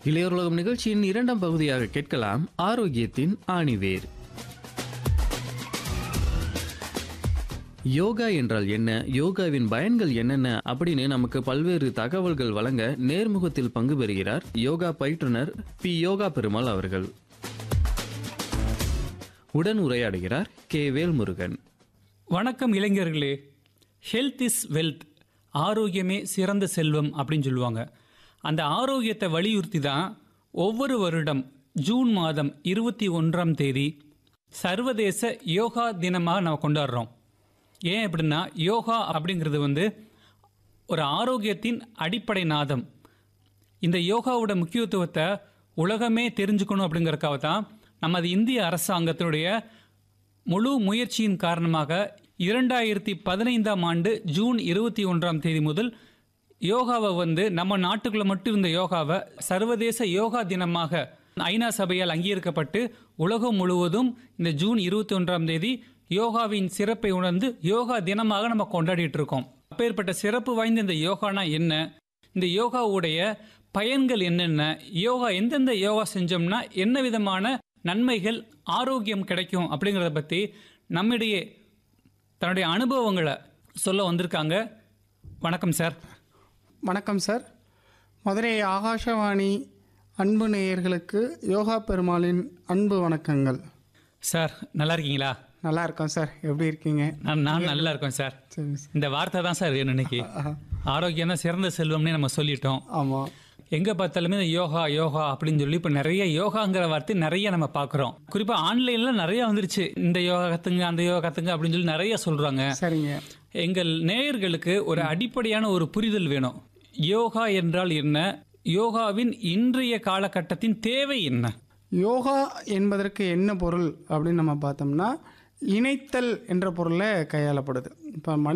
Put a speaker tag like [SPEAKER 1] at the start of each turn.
[SPEAKER 1] இளையோர்லகம் நிகழ்ச்சியின் இரண்டாம் பகுதியாக கேட்கலாம் ஆரோக்கியத்தின் ஆணிவேர் யோகா என்றால் என்ன யோகாவின் பயன்கள் என்னென்ன அப்படின்னு நமக்கு பல்வேறு தகவல்கள் வழங்க நேர்முகத்தில் பங்கு பெறுகிறார் யோகா பயிற்றுனர் பி யோகா பெருமாள் அவர்கள் உடன் உரையாடுகிறார் கே வேல்முருகன்
[SPEAKER 2] வணக்கம் இளைஞர்களே ஹெல்த் இஸ் வெல்த் ஆரோக்கியமே சிறந்த செல்வம் அப்படின்னு சொல்லுவாங்க அந்த ஆரோக்கியத்தை வலியுறுத்தி தான் ஒவ்வொரு வருடம் ஜூன் மாதம் இருபத்தி ஒன்றாம் தேதி சர்வதேச யோகா தினமாக நம்ம கொண்டாடுறோம் ஏன் அப்படின்னா யோகா அப்படிங்கிறது வந்து ஒரு ஆரோக்கியத்தின் அடிப்படை நாதம் இந்த யோகாவோட முக்கியத்துவத்தை உலகமே தெரிஞ்சுக்கணும் அப்படிங்கறதுக்காக தான் நமது இந்திய அரசாங்கத்தினுடைய முழு முயற்சியின் காரணமாக இரண்டாயிரத்தி பதினைந்தாம் ஆண்டு ஜூன் இருபத்தி ஒன்றாம் தேதி முதல் யோகாவை வந்து நம்ம நாட்டுக்குள்ள மட்டும் இருந்த யோகாவை சர்வதேச யோகா தினமாக ஐநா சபையால் அங்கீகரிக்கப்பட்டு உலகம் முழுவதும் இந்த ஜூன் இருபத்தி ஒன்றாம் தேதி யோகாவின் சிறப்பை உணர்ந்து யோகா தினமாக நம்ம கொண்டாடிட்டு இருக்கோம் அப்பேற்பட்ட சிறப்பு வாய்ந்த இந்த யோகானா என்ன இந்த யோகாவுடைய பயன்கள் என்னென்ன யோகா எந்தெந்த யோகா செஞ்சோம்னா என்ன விதமான நன்மைகள் ஆரோக்கியம் கிடைக்கும் அப்படிங்கிறத பற்றி நம்மிடையே தன்னுடைய அனுபவங்களை சொல்ல வந்திருக்காங்க வணக்கம் சார்
[SPEAKER 3] வணக்கம் சார் மதுரை ஆகாஷவாணி அன்பு நேயர்களுக்கு யோகா பெருமாளின் அன்பு வணக்கங்கள்
[SPEAKER 2] சார் நல்லா இருக்கீங்களா
[SPEAKER 3] நல்லா இருக்கோம் சார் எப்படி இருக்கீங்க
[SPEAKER 2] நான் நான் நல்லா இருக்கேன் சார்
[SPEAKER 3] சரி சார்
[SPEAKER 2] இந்த வார்த்தை தான் சார் வேணும் இன்னைக்கு ஆரோக்கியம் தான் சிறந்த செல்வம்னே நம்ம சொல்லிட்டோம்
[SPEAKER 3] ஆமாம்
[SPEAKER 2] எங்கே பார்த்தாலுமே இந்த யோகா யோகா அப்படின்னு சொல்லி இப்போ நிறைய யோகாங்கிற வார்த்தை நிறைய நம்ம பார்க்குறோம் குறிப்பாக ஆன்லைனில் நிறைய வந்துருச்சு இந்த யோகா கற்றுங்க அந்த யோகா கற்றுங்க அப்படின்னு சொல்லி நிறைய சொல்கிறாங்க
[SPEAKER 3] சரிங்க
[SPEAKER 2] எங்கள் நேயர்களுக்கு ஒரு அடிப்படையான ஒரு புரிதல் வேணும் யோகா என்றால் என்ன யோகாவின் இன்றைய காலகட்டத்தின் தேவை என்ன
[SPEAKER 3] யோகா என்பதற்கு என்ன பொருள் அப்படின்னு நம்ம பார்த்தோம்னா இணைத்தல் என்ற பொருளை கையாளப்படுது இப்போ மனி